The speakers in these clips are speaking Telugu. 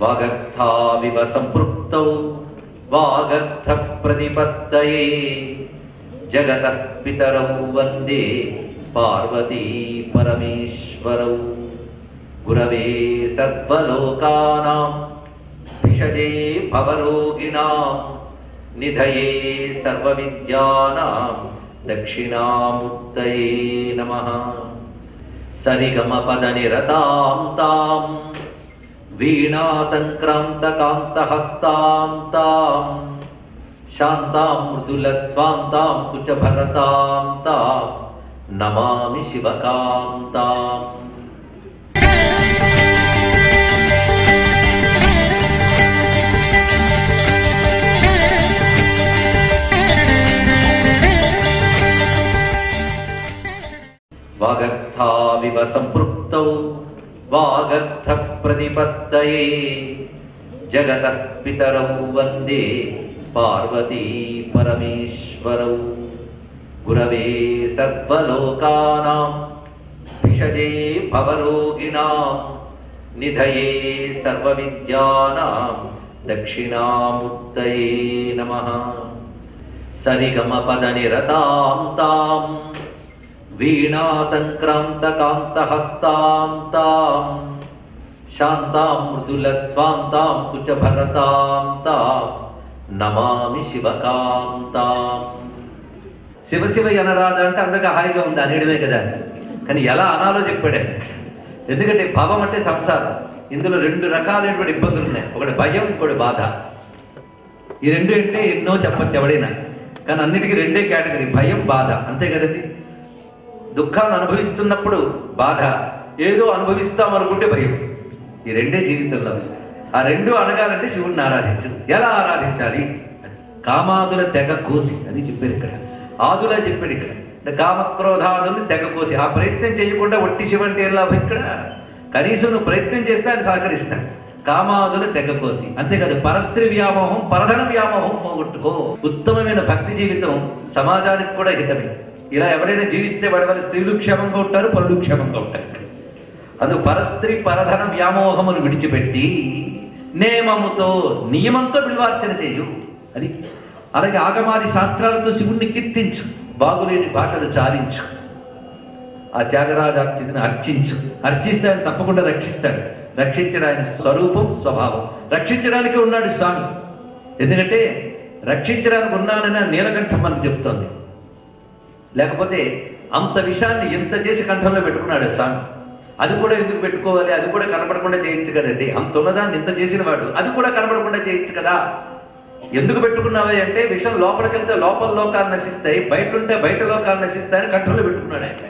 వాగర్థావివ సంపృక్తౌ వాగర్థ ప్రతిపత్తయే జగత పితరౌ వందే పార్వతీ పరమేశ్వరౌ గురవే సర్వలోకానాం విషజే భవరోగిణాం నిధయే సర్వవిద్యానాం దక్షిణామూర్తయే నమః సరిగమపదనిరతాం తాం వీణాసంక్రాంతకాంతహస్తాం తాం శాంతాం మృదులస్వాంతాం కుచభరతాం తాం నమామి శివకాంతాం వాగర్థావివ సంపృక్తౌ వాగర్థ ప్రతిపత్తయే జగత పితరౌ వందే పార్వతీ పరమేశ్వరౌ గురవే సర్వలోకానాం విషజే భవరోగిణాం నిధయే సర్వవిద్యానాం దక్షిణామూర్తయే నమః సరిగమపదనిరతాం తాం వీణాసంక్రాంతకాంతహస్తాం తాం శాంతాం మృదులస్వాంతాం కుచభరతాం తాం నమామి శివకాంతాం శివ శివ అనరాదు అంటే అందరికీ హాయిగా ఉంది అనేయడమే కదా కానీ ఎలా అనాలో చెప్పాడు ఆయన. ఎందుకంటే భవం అంటే సంసారం ఇందులో రెండు రకాలైనటువంటి ఇబ్బందులు ఉన్నాయి ఒకటి భయం ఇంకోటి బాధ ఈ రెండు అంటే ఎన్నో చెప్పచ్చు ఎవడైనా కానీ అన్నిటికీ రెండే కేటగిరీ భయం బాధ అంతే కదండి దుఃఖాన్ని అనుభవిస్తున్నప్పుడు బాధ ఏదో అనుభవిస్తాం అనుకుంటే భయం ఈ రెండే జీవితంలో ఆ రెండు అడగాలంటే శివుణ్ణి ఆరాధించు ఎలా ఆరాధించాలి కామాదుల తెగ కోసి అది చెప్పారు ఇక్కడ ఆదుల చెప్పాడు ఇక్కడ అంటే కామక్రోధాదుల్ని తెగ కోసి ఆ ప్రయత్నం చేయకుండా ఒట్టి శివ అంటే ఏం లాభం ఇక్కడ కనీసం నువ్వు ప్రయత్నం చేస్తే ఆయన సహకరిస్తాడు కామాదుల తెగ కోసి అంతేకాదు పరస్త్రీ వ్యామోహం పరధన వ్యామోహం పోగొట్టుకో ఉత్తమమైన భక్తి జీవితం సమాజానికి కూడా హితమే ఇలా ఎవరైనా జీవిస్తే వాడి వల్ల స్త్రీలు క్షేమంగా ఉంటారు పరులు క్షేమంగా ఉంటారు అందుకు పరస్త్రీ పరధన వ్యామోహమును విడిచిపెట్టి నేమముతో నియమంతో బిల్వార్చన చేయు అది అలాగే ఆగమాది శాస్త్రాలతో శివుణ్ణి కీర్తించు బాగులేని భాషలు చాలించు ఆ త్యాగరాజార్చితని అర్చించు అర్చిస్తే ఆయన తప్పకుండా రక్షిస్తాడు రక్షించడం ఆయన స్వరూపం స్వభావం రక్షించడానికి ఉన్నాడు స్వామి ఎందుకంటే రక్షించడానికి ఉన్నానని ఆ నీలకంఠం మనకు చెప్తోంది లేకపోతే అంత విషయాన్ని ఎంత చేసి కంఠంలో పెట్టుకున్నాడు స్వామి అది కూడా ఎందుకు పెట్టుకోవాలి అది కూడా కనపడకుండా చేయొచ్చు కదండి అంత ఉన్నదాన్ని ఇంత చేసిన వాడు అది కూడా కనపడకుండా చేయొచ్చు కదా ఎందుకు పెట్టుకున్నావే అంటే విషయం లోపలికి వెళ్తే లోపల లోకాలు నశిస్తాయి బయట ఉంటే బయట లోకాలు నశిస్తాయని కంఠంలో పెట్టుకున్నాడు ఆయన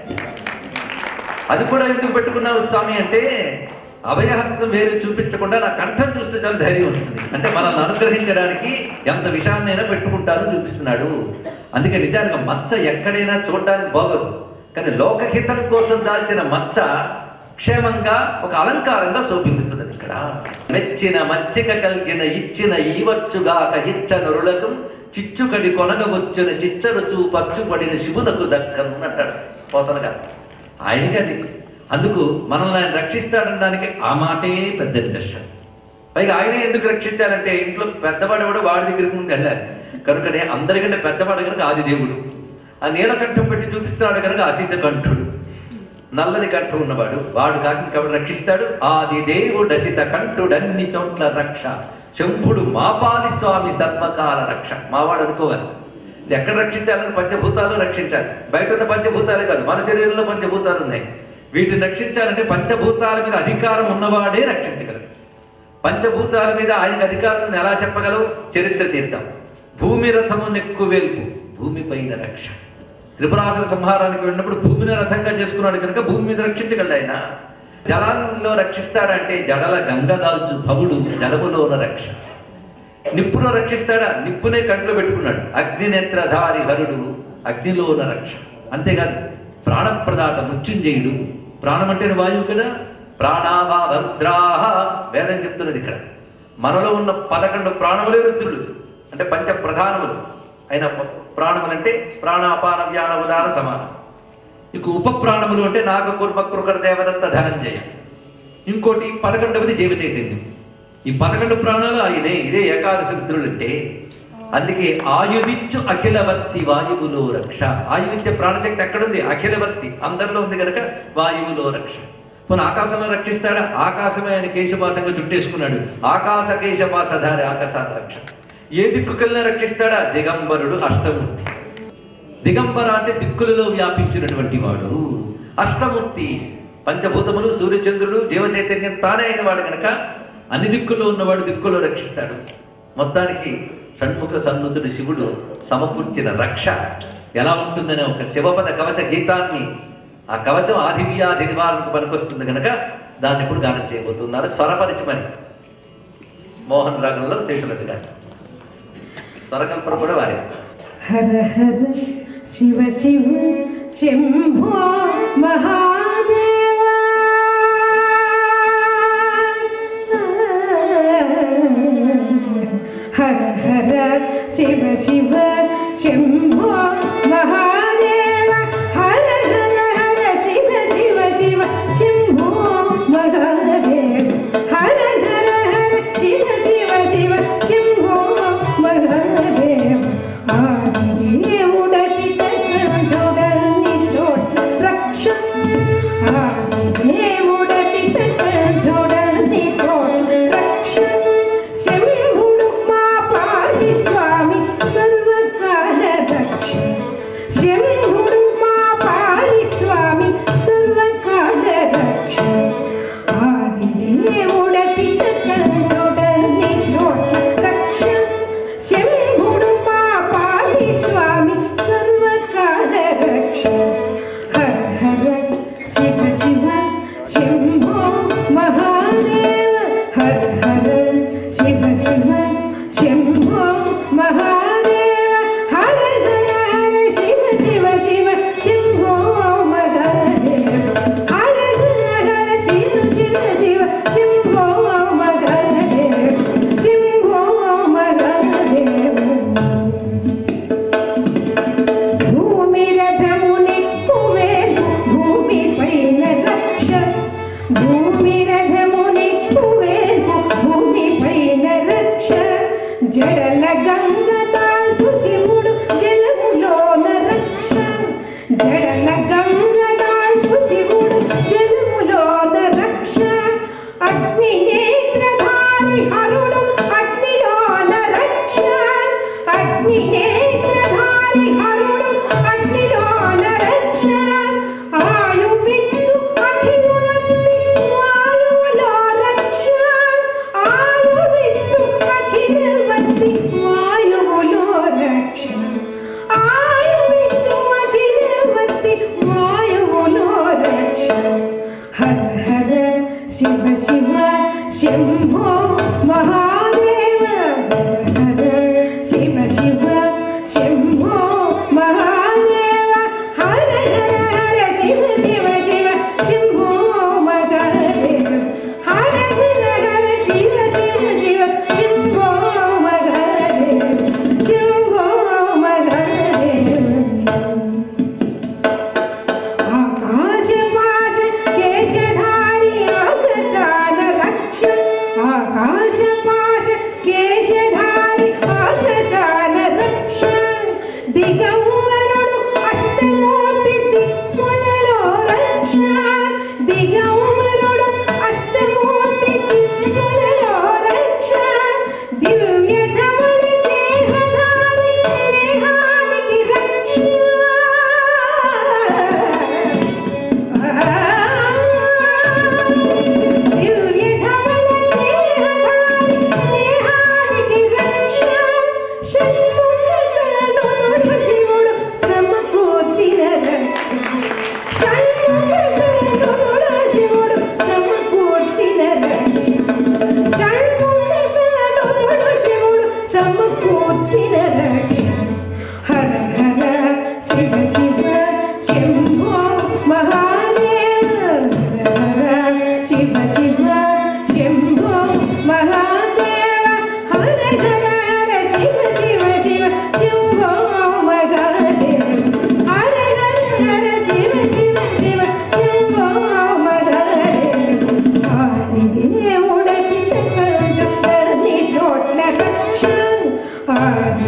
అది కూడా ఎందుకు పెట్టుకున్నావు స్వామి అంటే అభయహస్తం వేరే చూపించకుండా నా కంఠం చూస్తే చాలా ధైర్యం వస్తుంది అంటే మనల్ని అనుగ్రహించడానికి ఎంత విషయాన్నైనా పెట్టుకుంటాను చూపిస్తున్నాడు అందుకే నిజానికి మచ్చ ఎక్కడైనా చూడడానికి బాగోదు కానీ లోకహితం కోసం దాల్చిన మచ్చ క్షేమంగా ఒక అలంకారంగా శోభిల్లుతున్నది ఇక్కడ మెచ్చిన మచ్చిక కలిగిన ఇచ్చిన ఈవచ్చుగాక ఇచ్చ నరులకు చిచ్చుకడి కొనగవచ్చున చిచ్చరు చూపచ్చుపడిన శివునకు దక్కన్నట్టాడు పోతనగా ఆయనకి అది అందుకు మనల్ని ఆయన రక్షిస్తాడనడానికి ఆ మాటే పెద్ద నిదర్శనం పైగా ఆయనే ఎందుకు రక్షించాలంటే ఇంట్లో పెద్దవాడు కూడా వాడి దగ్గరికి ముందు వెళ్ళాలి కనుకనే అందరికంటే పెద్దవాడు కనుక ఆది దేవుడు ఆ నీలకంఠం పెట్టి చూపిస్తున్నాడు కనుక అసీత కంఠుడు నల్లని కంఠం ఉన్నవాడు వాడు కాకి కాబట్టి రక్షిస్తాడు ఆది దేవుడు అసిత కంఠుడన్ని చోట్ల రక్ష శంభుడు మాపాలి స్వామి సర్వకాల రక్ష మావాడు అనుకోవాలి ఇది ఎక్కడ రక్షించాలని పంచభూతాలు రక్షించాలి బయట ఉన్న పంచభూతాలే కాదు మన శరీరంలో పంచభూతాలు ఉన్నాయి వీటిని రక్షించాలంటే పంచభూతాల మీద అధికారం ఉన్నవాడే రక్షించగలడు పంచభూతాల మీద ఆయనకు అధికారం ఉందని ఎలా చెప్పగలవు చరిత్ర తీర్థం భూమి రథము నెక్కు వేల్పు భూమి పైన రక్ష త్రిపురాసుల సంహారానికి వెళ్ళినప్పుడు భూమిని రథంగా చేసుకున్నాడు కనుక భూమి మీద రక్షించగలడు ఆయన జలాల్లో రక్షిస్తాడంటే జడల గంగ దాల్చు భవుడు జలములోన రక్ష నిప్పులో రక్షిస్తాడా నిప్పునే కంట్లో పెట్టుకున్నాడు అగ్నినేత్రధారి హరుడు అగ్నిలోన రక్ష అంతేకాదు ప్రాణప్రదాత మృత్యుంజయుడు ప్రాణం అంటేనే వాయువు కదా ప్రాణావా రుద్రాహ వేదం చెప్తున్నది ఇక్కడ మనలో ఉన్న పదకొండు ప్రాణములే రుద్రుడు అంటే పంచ ప్రధానములు అయిన ప్రాణములు అంటే ప్రాణాపాన వ్యాన ఉదాన సమానం ఇక ఉప ప్రాణములు అంటే నాగకూర్మ కృకర దేవదత్త ధనంజయ ఇంకోటి పదకొండవది జీవ చైతన్యం ఈ పదకొండు ప్రాణాలు ఆయనే ఇదే ఏకాదశి రుద్రులు అంటే అందుకే ఆయువిచ్చు అఖిలవర్తి వాయువులో రక్ష ఆయువిచ్చే ప్రాణశక్తి ఎక్కడుంది అఖిలవర్తి అందరిలో ఉంది కనుక వాయువులో రక్ష పోనీ ఆకాశంలో రక్షిస్తాడా ఆకాశమే ఆయన కేశపాసంగా చుట్టేసుకున్నాడు ఆకాశ కేశపాసధారి ఆకాశాల రక్ష ఏ దిక్కుకెళ్ళినా రక్షిస్తాడా దిగంబరుడు అష్టమూర్తి దిగంబర అంటే దిక్కులలో వ్యాపించినటువంటి వాడు అష్టమూర్తి పంచభూతములు సూర్యచంద్రుడు జీవ చైతన్యం తానే అయిన వాడు కనుక అన్ని దిక్కుల్లో ఉన్నవాడు దిక్కులో రక్షిస్తాడు మొత్తానికి షణ్ముఖ సన్నుతుడు శివుడు సమకూర్చిన రక్ష ఎలా ఉంటుందనే ఒక శివపద కవచ గీతాన్ని ఆ కవచం ఆదివ్యాధి నివారణకు పనికొస్తుంది కనుక దాన్ని ఇప్పుడు గానం చేయబోతున్నారు స్వరపరిచి మరి మోహన్ రాగంలో శేషులత గారు స్వరకల్పన కూడా వారే హర హర శివ శివ శంభో మహాదేవ హర హర శివ శివ శంభో మహాదేవ హర హర హర శివ శివ శివ శంభో మహాదేవ హర హర హర శివ శివ శివ శంభో మహాదేవ ఆదిదేవుడతి తగడని చోట రక్ష ఆదిదేవుడతి తగడని చోట రక్ష శంభుడు మా పాలి స్వామి సర్వకాల రక్ష శంభుడు మా పాలి స్వామి సర్వకాల రక్ష ఆదిదేవుడతి తగడని చోట రక్ష శంభుడు మా పాలి స్వామి సర్వకాల రక్ష హర హర శివ శివ శంభో మహాదేవ హర హర శివ శివ శంభో మహాదేవ హర హర హర శివ శివ శివ శంభో మహాదేవ హర హర హర శివ శివ శివ శంభో మహాదేవ శంభో మహాదేవ భూమి రథమునెక్కువేగు భూమి పైన రక్ష భూమి రథమునెక్కువేగు భూమి పైన రక్ష జడల గంగ దాల్చు శివుడు జలములోన రక్ష జడల గంగ దాల్చు శివుడు జలములోన రక్ష అగ్ని నేత్రధారి హరుడు అగ్నిలోన రక్ష అగ్ని నేత్రధారి హరుడు అగ్నిలోన రక్ష ఆయువిచ్చు అఖిలవతి వాయువులో రక్ష ఆయువిచ్చు అఖిలవతి వాయువులో రక్ష ఆయువిచ్చు అఖిలవతి వాయువులో రక్ష హర హర శివ శివ శంభో మహాదేవ హర హర శివ శివ శంభో మహాదేవ హర హర హర శివ శివ శివ శంభో మహాదేవ హర హర హర శివ శివ శివ శంభో మహాదేవ శంభో మహాదేవ ఆకాశపాశ కేశధారి ఆగతాన రక్ష ఆకాశపాశ కేశధారి ఆగతాన రక్ష దిగంబరుడు అష్టమూర్తి దిక్కులలో రక్ష దిగంబరుడు అష్టమూర్తి దిక్కులలో రక్ష దివ్య ధవళ దేహధారి దేహానికి రక్ష దివ్య ధవళ దేహధారి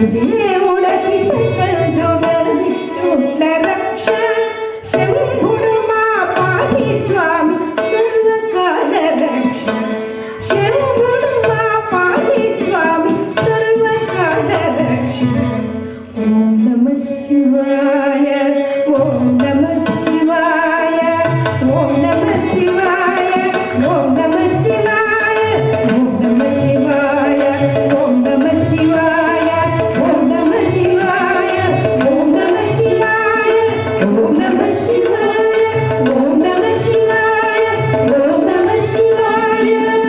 దేవుడతి కంఠుడని చుట్ల రక్ష శంభుడు మా పాలి స్వామి సర్వకాల రక్ష శంభుడు మా పాలి స్వామి సర్వకాల రక్ష ఓం నమ శివాయ ఓం నమ శివాయ ఓం నమ శివాయ ఓం నమ శివాయ ఓం నమ శివాయ ఓం నమ శివాయ ఓం నమ శివాయ ఓం నమ శివాయ ఓం నమ శివాయ ఓం నమ శివాయ ఓం నమ శివాయ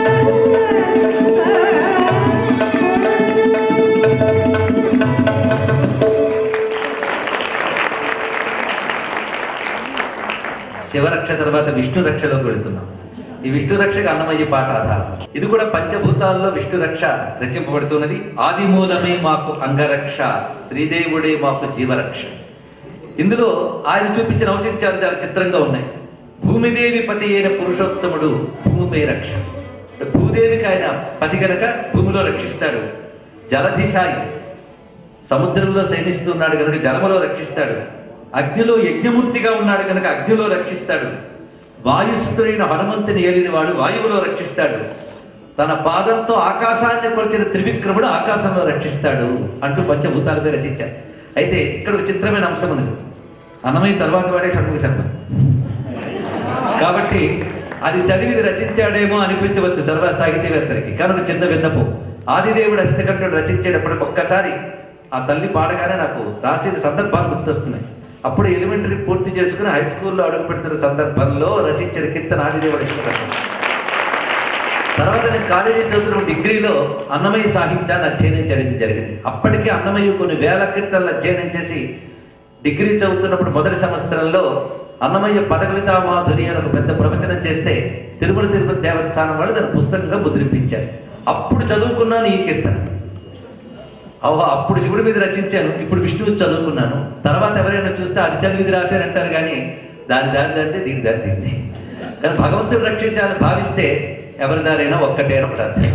శివరక్ష తర్వాత విష్ణు రక్షలోకి వెళుతున్నాం ఈ విష్ణు రక్షకు అన్నమయ్య పాట ఆధారం ఇది కూడా పంచభూతాల్లో విష్ణు రక్ష రచింపబడుతున్నది ఆది మూలమే మాకు అంగరక్ష శ్రీదేవుడే మాకు జీవరక్ష ఇందులో ఆయన చూపించిన ఔచిత్యాలు చాలా చిత్రంగా ఉన్నాయి భూమిదేవి పతి అయిన పురుషోత్తముడు భూమిపై రక్ష భూదేవికి ఆయన పతి గనక భూమిలో రక్షిస్తాడు జలధిశాయి సముద్రంలో శయనిస్తున్నాడు కనుక జలములో రక్షిస్తాడు అగ్నిలో యజ్ఞమూర్తిగా ఉన్నాడు కనుక అగ్నిలో రక్షిస్తాడు వాయుసుతుడైన హనుమంతుని ఏలినవాడు వాయువులో రక్షిస్తాడు తన పాదంతో ఆకాశాన్ని కొలిచిన త్రివిక్రముడు ఆకాశంలో రక్షిస్తాడు అంటూ పంచభూతాలపై రచించారు అయితే ఇక్కడ ఒక చిత్రమైన అంశం ఉన్నది అన్నమయ్య తర్వాత వాడే షణ్ముఖ శర్మ కాబట్టి అది చదివి ఇది రచించాడేమో అనిపించవచ్చు సర్వ సాహితీవేత్తలకి కానీ ఒక చిన్న విన్నపం ఆదిదేవుడు అస్థికంఠుడు రచించేటప్పుడు ఒక్కసారి ఆ తల్లి పాడగానే నాకు రాసిన సందర్భాలు గుర్తొస్తున్నాయి అప్పుడు ఎలిమెంటరీ పూర్తి చేసుకుని హై స్కూల్లో అడుగు పెడుతున్న సందర్భంలో రచించిన కీర్తన ఆదిదేవుడు అస్థికంఠుడు తర్వాత నేను కాలేజీ చదువుతున్న డిగ్రీలో అన్నమయ్య సాహిత్యాన్ని అధ్యయనం చేయడం జరిగింది అప్పటికే అన్నమయ్య కొన్ని వేల కీర్తనలు అధ్యయనం చేసి డిగ్రీ చదువుతున్నప్పుడు మొదటి సంవత్సరంలో అన్నమయ్య పదకవితా మాధురి అని ఒక పెద్ద ప్రవచనం చేస్తే తిరుమల తిరుపతి దేవస్థానం వాళ్ళు దాన్ని పుస్తకంగా ముద్రింపించారు అప్పుడు చదువుకున్నాను ఈ కీర్తన ఓహో అప్పుడు శివుడి మీద రచించాను ఇప్పుడు విష్ణువు చదువుకున్నాను తర్వాత ఎవరైనా చూస్తే అది చదివిది రాశారంటారు కానీ దాని దారి దారితే దీని దారి దీన్ని కానీ భగవంతుడు రక్షించాలని భావిస్తే ఎవరి దారైనా ఒక్కటే అని ఒకటి అర్థం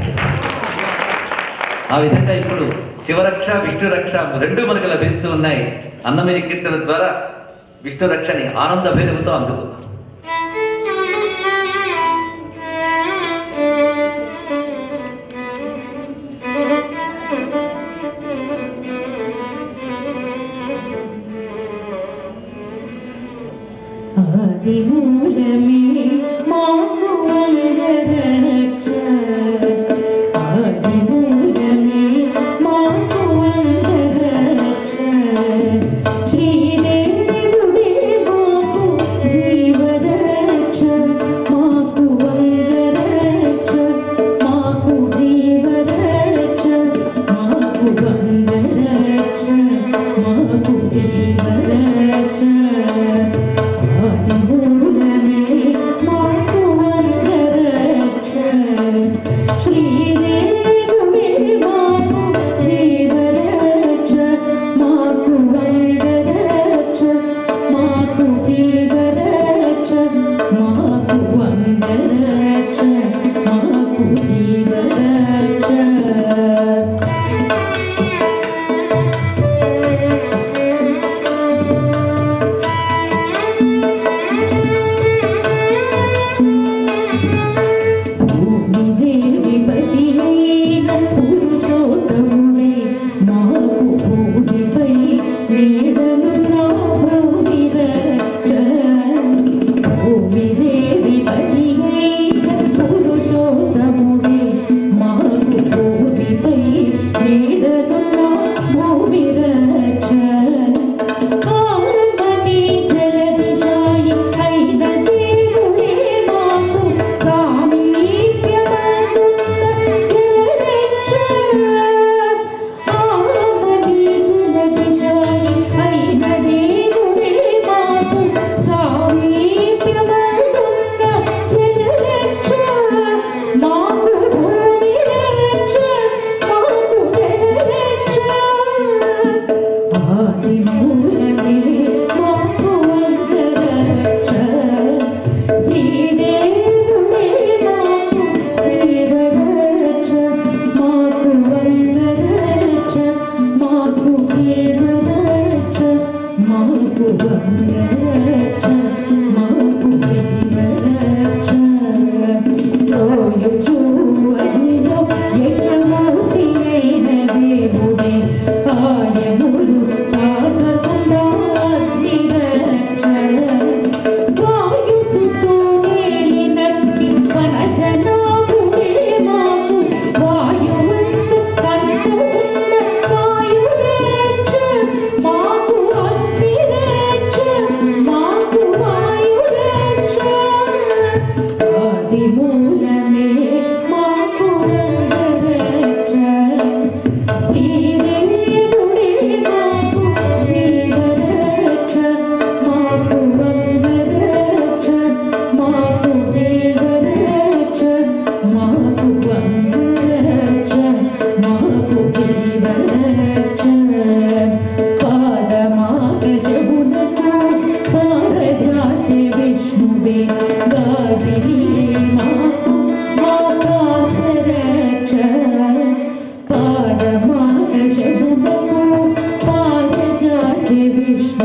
ఆ విధంగా ఇప్పుడు శివరక్ష విష్ణు రక్ష రెండు మనకు లభిస్తూ ఉన్నాయి అన్నమయ్య కీర్తన ద్వారా విష్ణు రక్షని ఆనంద భైరవుతో అందుకుందాం ఆదిమూలమే మాకు అంగరక్ష ఆదిమూలమే మాకు అంగరక్ష శ్రీదేవుడే మాకు జీవరక్ష మాకు అంగరక్ష మాకు జీవరక్ష మాకు అంగరక్ష మాకు జీవరక్ష ఆదిమూలమే మాకు అంగరక్ష శ్రీదేవుడే మాకు జీవరక్ష మాకు అంగరక్ష మాకు జీవరక్ష మాకు అంగరక్ష మాకు జీవరక్ష భూమిదేవి పతి అయిన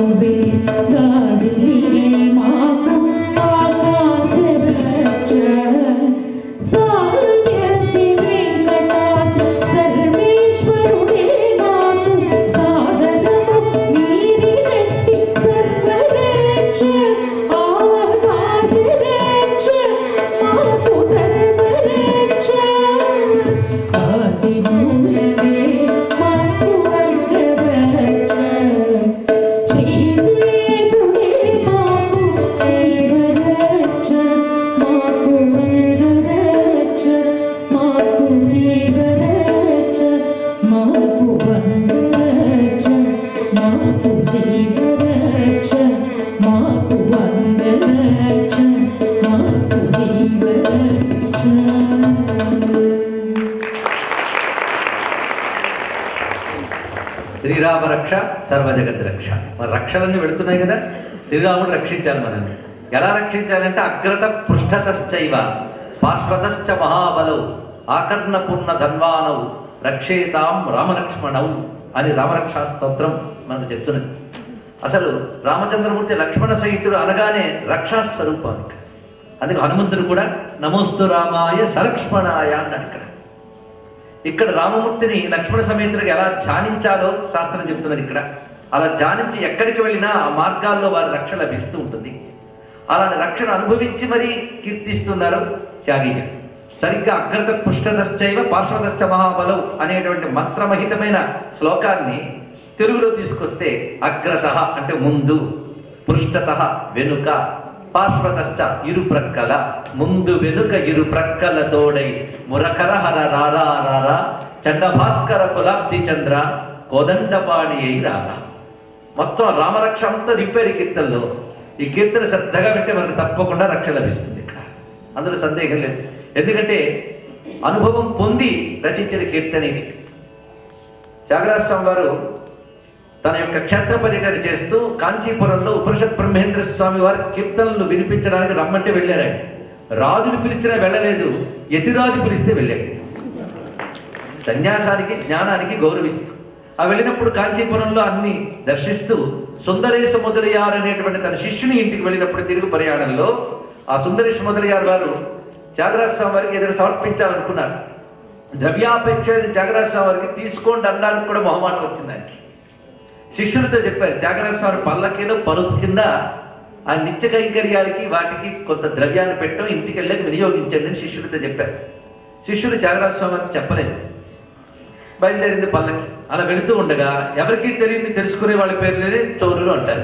శోభే గాడిలియే మాకు ఆకాశ రక్ష సాధ్యచి వెంకటాద్రి సర్వేశ్వరుడే మాకు సాదరము వీరి రెట్టి సర్వరక్ష ఆకాశ రక్ష మాకు సర్వరక్ష ఆది మూలమే మాకు వర్గరక్ష శ్రీదేవుడే మాకు జీవరక్ష మాకు వర్గరక్ష మాకు జీవరక్ష మాకు వర్గరక్ష మాకు జీవరక్ష మాకు వర్గరక్ష మాకు జీవరక్ష శ్రీరామ రక్ష సర్వజగత్ రక్ష మన రక్షలన్నీ వెళుతున్నాయి కదా శ్రీరాముడు రక్షించాలి మనల్ని ఎలా రక్షించాలంటే అగ్రత పృష్ఠతశ్చైవ పార్శ్వతశ్చ మహాబలౌ ఆకర్ణ పూర్ణ ధన్వానౌ రక్షేతాం రామలక్ష్మణౌ అని రామరక్షా స్తోత్రం మనకు చెప్తున్నది అసలు రామచంద్రమూర్తి లక్ష్మణ సహితుడు అనగానే రక్షా స్వరూపం అది ఇక్కడ అందుకే హనుమంతుడు కూడా నమోస్తు రామాయ సలక్ష్మణాయ అన్నాడు ఇక్కడ ఇక్కడ రామమూర్తిని లక్ష్మణ సమేతుడికి ఎలా ధ్యానించాలో శాస్త్రం చెప్తున్నది ఇక్కడ అలా ధ్యానించి ఎక్కడికి వెళ్ళినా ఆ మార్గాల్లో వారి రక్ష లభిస్తూ ఉంటుంది అలాంటి రక్షణ అనుభవించి మరీ కీర్తిస్తున్నారు త్యాగీయ సరిగ్గా అగ్రత పుష్టతశ్చైవ పార్శ్వతశ్చ మహాబలం అనేటువంటి మంత్రమహితమైన శ్లోకాన్ని తెలుగులో తీసుకొస్తే అగ్రత అంటే ముందు పృష్ఠత వెనుక పార్శ్వతశ్చ ఇరు ప్రక్కల ముందు వెనుక ఇరు ప్రక్కల తోడై మురకర హర రారా రారా చండభాస్కర కులాబ్ది చంద్ర కోదండపాణి అయి రారా మొత్తం రామరక్ష అంతా దింపారు ఈ కీర్తనలో ఈ కీర్తన శ్రద్ధగా వింటే మనకు తప్పకుండా రక్ష లభిస్తుంది ఇక్కడ అందులో సందేహం లేదు ఎందుకంటే అనుభవం పొంది రచించిన కీర్తన ఇది త్యాగరాజ స్వామి వారు తన యొక్క క్షేత్ర పర్యటన చేస్తూ కాంచీపురంలో ఉపనిషత్ బ్రహ్మేంద్ర స్వామి వారి కీర్తనలు వినిపించడానికి రమ్మంటే వెళ్ళారు ఆయన రాజుని పిలిచినా వెళ్ళలేదు యతిరాజు పిలిస్తే వెళ్ళాడు సన్యాసానికి జ్ఞానానికి గౌరవిస్తూ ఆ వెళ్ళినప్పుడు కాంచీపురంలో అన్ని దర్శిస్తూ సుందరేశ మొదలయ్యారు అనేటువంటి తన శిష్యుని ఇంటికి వెళ్ళినప్పుడు తిరుగు ప్రయాణంలో ఆ సుందరేశ మొదలయ్యారు వారు త్యాగరాజ స్వామి వారికి ఏదైనా సమర్పించాలనుకున్నారు ద్రవ్యాపేక్ష త్యాగరాజ స్వామి వారికి తీసుకోండి అనడానికి కూడా మొహమాటం వచ్చింది ఆయనకి శిష్యులతో చెప్పారు త్యాగరాజ స్వామి పల్లకీలో పరుపు కింద ఆ నిత్య కైంకర్యాలకి వాటికి కొంత ద్రవ్యాన్ని పెట్టడం ఇంటికి వెళ్ళక వినియోగించండి అని శిష్యులతో చెప్పారు శిష్యుడు త్యాగరాజ స్వామి వారికి చెప్పలేదు బయలుదేరింది పల్లకి అలా వెళుతూ ఉండగా ఎవరికీ తెలియదు తెలుసుకునే వాళ్ళ పేర్లేనే చౌరులు అంటారు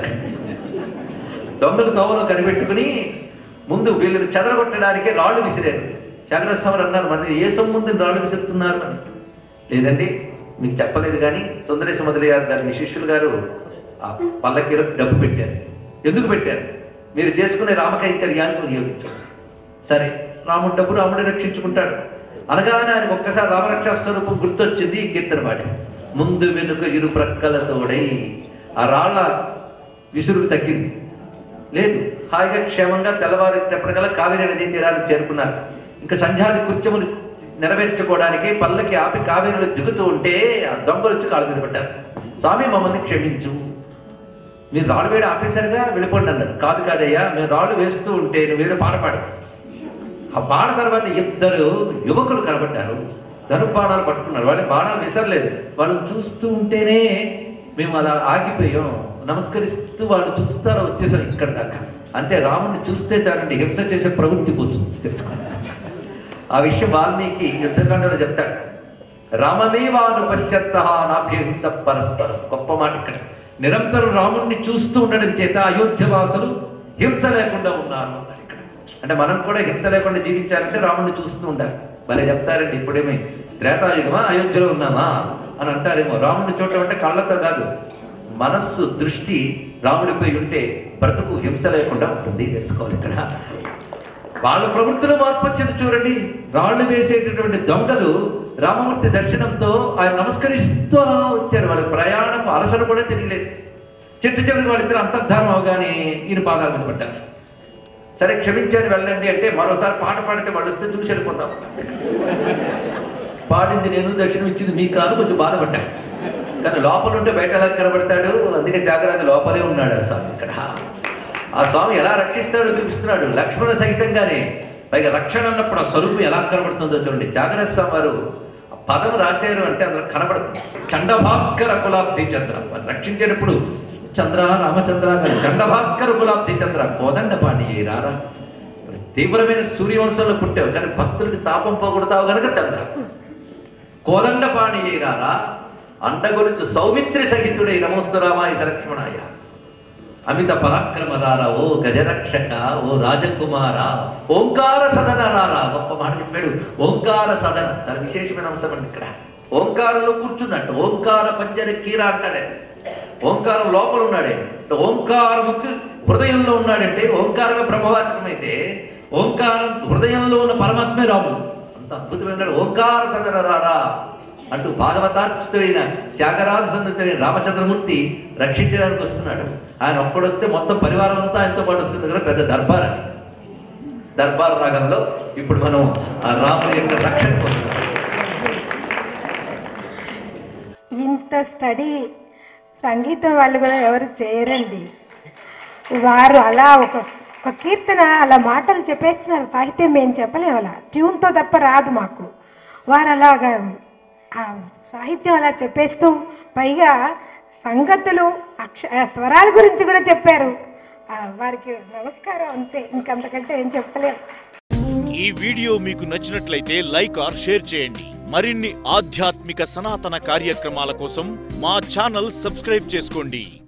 దొంగలు తోవలో కనిపెట్టుకుని ముందు వీళ్ళని చెదరగొట్టడానికి రాళ్ళు విసిరారు త్యాగరాజ స్వామి అన్నారు మరి ఏ సొమ్ముంది రాళ్ళు విసురుతున్నారు అని లేదండి మీకు చెప్పలేదు కానీ సుందరేశ మొదలయ్యారు గారు మీ శిష్యులు గారు ఆ పల్లకీలో డబ్బు పెట్టారు ఎందుకు పెట్టారు మీరు చేసుకునే రామకైంకర్యాన్ని వినియోగించారు సరే రాముడు డబ్బు రాముడు రక్షించుకుంటాడు అనగానే ఆయనకు ఒక్కసారి రామరక్షా స్వరూపం గుర్తొచ్చింది ఈ కీర్తన పాడి ముందు వెనుక ఇరు ప్రక్కలతోడై ఆ రాళ్ళ విసురుడు తగ్గింది లేదు హాయిగా క్షేమంగా తెల్లవారేటప్పటికల్లా కావేరీ నదీ తీరానికి చేరుకున్నారు ఇంకా సంధ్యాది కృత్యములు నెరవేర్చుకోవడానికి పల్లకి ఆపి కావేరీలో దిగుతూ ఉంటే ఆ దొంగలు వచ్చి కాళ్ళ మీద పడ్డారు స్వామి మమ్మల్ని క్షమించు మీరు రాళ్ళు వేడి ఆపేశారుగా వెళ్ళిపోండి అన్నాడు కాదు కాదయ్యా మేము రాళ్ళు వేస్తూ ఉంటే నువ్వు ఏదో పాట పాడు ఆ పాట తర్వాత ఇద్దరు యువకులు కనబడ్డారు ధనుపు బాణాలు పట్టుకున్నారు వాళ్ళు బాణాలు విసరలేదు వాళ్ళని చూస్తూ ఉంటేనే మేము అలా ఆగిపోయాం నమస్కరిస్తూ వాళ్ళు చూస్తారో వచ్చేసాం ఇక్కడ దాకా అంతే రాముడిని చూస్తే చాలండి హింస చేసే ప్రవృత్తి పోతుంది తెలుసుకోండి ఆ విషయం వాల్మీకి యుద్ధకాండలో చెప్తాడు రామమేవాను పశ్చత్త నాభ్యహింస పరస్పరం గొప్ప మాట ఇక్కడ నిరంతరం రాముణ్ణి చూస్తూ ఉండడం చేత అయోధ్యవాసులు హింస లేకుండా ఉన్నారు అన్నాడు ఇక్కడ అంటే మనం కూడా హింస లేకుండా జీవించాలంటే రాముణ్ణి చూస్తూ ఉండాలి భలే చెప్తారండి ఇప్పుడేమి త్రేతాయుగమా అయోధ్యలో ఉన్నామా అని అంటారేమో రాముడిని చూడటం అంటే కళ్ళతో కాదు మనస్సు దృష్టి రాముడిపై ఉంటే బ్రతుకు హింస లేకుండా ఉంటుంది తెలుసుకోవాలి ఇక్కడ వాళ్ళ ప్రవృత్తిలో మార్పు వచ్చింది చూడండి రాళ్ళు వేసేటటువంటి దొంగలు రామమూర్తి దర్శనంతో ఆయన నమస్కరిస్తూ అలా వచ్చారు వాళ్ళ ప్రయాణం అలసట కూడా తెలియలేదు చెట్టు చివరికి వాళ్ళిద్దరు అంతర్ధానం అవగానే ఈయన పాదాల మీద పడ్డారు సరే క్షమించాను వెళ్ళండి అంటే మరోసారి పాట పాడితే వాళ్ళు వస్తే చూసి వెళ్ళిపోతాం పాడింది నేను దర్శనం ఇచ్చింది మీ కాదు కొంచెం బాధపడ్డాను కానీ లోపల ఉంటే బయట ఎలా కనబడతాడు అందుకే జాగరాజు లోపలే ఉన్నాడు ఆ స్వామి ఇక్కడ ఆ స్వామి ఎలా రక్షిస్తాడో చూపిస్తున్నాడు లక్ష్మణ సహితంగానే పైగా రక్షణ అన్నప్పుడు ఆ స్వరూపం ఎలా కనబడుతుందో చూడండి జాగరాజ స్వామి వారు ఆ పదం రాశారు అంటే అందులో కనబడుతుంది చండభాస్కర కులాబ్ది చంద్ర వారు రక్షించేటప్పుడు చంద్ర రామచంద్ర గారు చండభాస్కర కులాబ్ది చంద్ర కోదండ పాడి రారా తీవ్రమైన సూర్యవంశంలో పుట్టావు కానీ భక్తులకి తాపం పోగొడతావు కనుక చంద్ర కోదండ పాణి రారా అండగొలుచు సౌమిత్రి సహితుడై నమోస్తు రామాయ సలక్ష్మణాయ అమిత పరాక్రమ రారా ఓ గజరక్షక ఓ రాజకుమార ఓంకార సదన రారా గొప్ప మాట చెప్పాడు ఓంకార సదన చాలా విశేషమైన అంశం అండి ఇక్కడ ఓంకారంలో కూర్చున్నట్టు ఓంకార పంజర కీర అంటాడే ఓంకారం లోపల ఉన్నాడే అంటే ఓంకారముకు హృదయంలో ఉన్నాడంటే ఓంకారమే బ్రహ్మవాచకమైతే ఓంకారం హృదయంలో ఉన్న పరమాత్మే రాము అంత అద్భుతమైన ఓంకార సదన రారా అంటూ భాగవతార్చితుడైన త్యాగరాజ సన్నితుడైన రామచంద్రమూర్తి రక్షించడానికి వస్తున్నాడు ఆయన ఒక్కడొస్తే మొత్తం పరివారం అంతా ఆయనతో పాటు వస్తుంది కదా పెద్ద దర్బార్ అది దర్బార్ రాగంలో ఇప్పుడు మనం ఆ రాముని యొక్క రక్షణ పొందుతాం ఇంత స్టడీ సంగీతం వాళ్ళు కూడా ఎవరు చేయరండి వారు అలా ఒక ఒక కీర్తన అలా మాటలు చెప్పేస్తున్నారు సాహిత్యం మేము చెప్పలేము అలా ట్యూన్తో తప్ప రాదు మాకు వారు అలాగా ఆ సాహిత్యం అలా చెప్పేస్తూ పైగా సంగతులు అక్ష ఆ స్వరాల గురించి కూడా చెప్పారు ఆ, వారికి నమస్కారం అంతే ఇంకంతకంటే ఏం చెప్పలేము ఈ వీడియో మీకు నచ్చినట్లయితే లైక్ ఆర్ షేర్ చేయండి మరిన్ని ఆధ్యాత్మిక సనాతన కార్యక్రమాల కోసం మా ఛానల్ సబ్స్క్రైబ్ చేసుకోండి